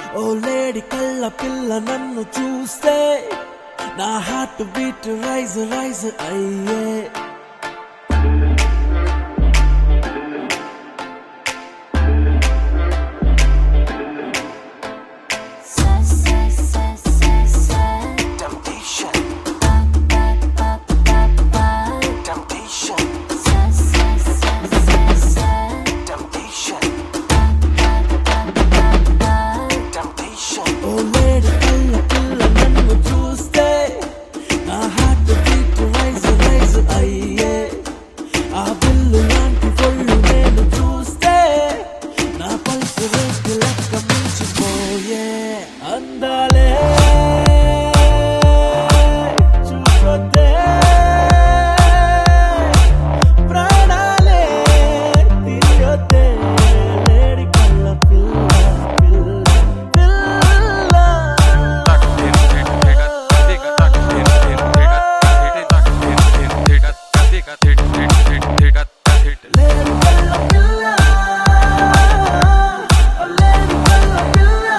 ఓ lady కళ్ళ పిల్ల నన్ను చూస్తే నా హార్ట్ బీట్ రైజ్ రైజ్ అయ్యే Temptation. Temptation. Temptation. Temptation. Oh lady కళ్ళ పిల్ల నన్ను చూస్తే నా హార్ట్ బీట్ రైజ్ రైజ్ అయ్యే ఆ బిల్లు లాంటి ఒళ్ళు నేను చూస్తే నా పల్స్ రేట్ లెక్క మించిపోయే అందాలే చూపొద్దే ప్రాణాలే తీయొద్దే లేడి కళ్ళ పిల్ల పిల్ల పిల్ల లేడి కళ్ళ పిల్ల ఓ లేడి కళ్ళ పిల్ల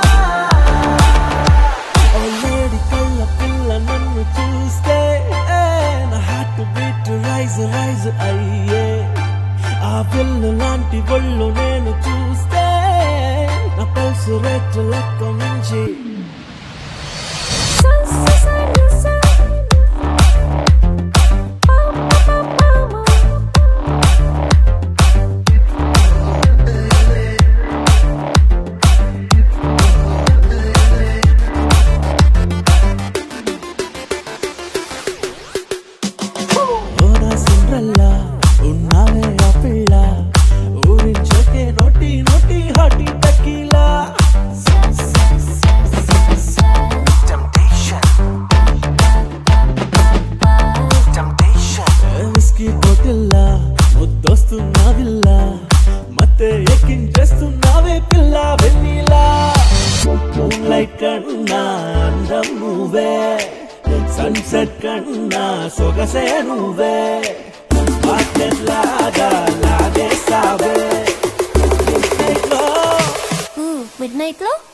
ఓ లేడి కళ్ళ పిల్ల నన్ను చూస్తే ఏ, నా హార్ట్ బీట్ రైజ్ రైజ్ అయ్యే ఆ పిల్ల లాంటి ఒళ్ళు నేను చూస్తే నా పల్స్ రేట్ లెక్క మించి ఓనా సిండ్రల్లా ఉన్నావే ఆ పిల్ల ఊరించకే naughty naughty hottie tequila Temptation. Temptation. Whisky బాటిల్లా ముద్దొస్తున్నావిల్లా మతే ఎక్కించేస్తున్నావే పిల్ల వెన్నీలా లైట్ కన్నా అందం నువ్వే సన్సెట్ కన్నా సొగసే నువ్వే లాగా లాగేస్తావే మిడ్ నైట్ లో